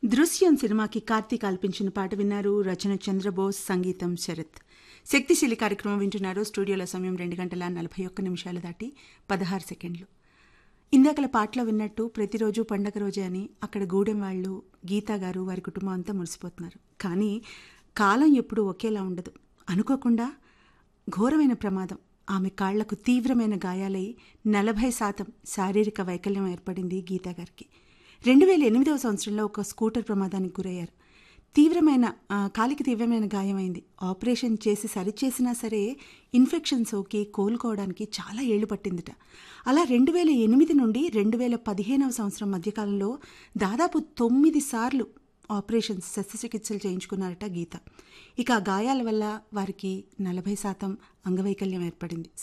దృశ్యం సినిమాకి కార్తీక్ ఆల్పించిన పాట విన్నారు రచన చంద్రబోస్ సంగీతం శరత్ శక్తిశీలి కార్యక్రమం వింటున్నారు స్టూడియోలో సమయం రెండు గంటల నలభై ఒక్క నిమిషాలు దాటి పదహారు సెకండ్లు ఇందాకల పాటలో విన్నట్టు ప్రతిరోజు పండగ రోజే అని అక్కడ గూడెం వాళ్ళు గీతా గారు వారి కుటుంబం అంతా మురిసిపోతున్నారు కానీ కాలం ఎప్పుడూ ఒకేలా ఉండదు అనుకోకుండా ఘోరమైన ప్రమాదం ఆమె కాళ్లకు తీవ్రమైన గాయాలై నలభై శాతం శారీరక వైకల్యం ఏర్పడింది గీతా గారికి రెండు వేల ఎనిమిదవ సంవత్సరంలో ఒక స్కూటర్ ప్రమాదానికి గురయ్యారు తీవ్రమైన ఆ, కాలికి తీవ్రమైన గాయమైంది ఆపరేషన్ చేసి సరిచేసినా సరే ఇన్ఫెక్షన్ సోకి కోలుకోవడానికి చాలా ఏళ్లు పట్టిందిట అలా రెండు వేల ఎనిమిది నుండి రెండు వేల పదిహేనవ సంవత్సరం మధ్యకాలంలో దాదాపు తొమ్మిది సార్లు ఆపరేషన్స్ శస్త్రచికిత్సలు చేయించుకున్నారట గీత ఇక ఆ గాయాల వల్ల వారికి నలభై శాతం అంగవైకల్యం ఏర్పడింది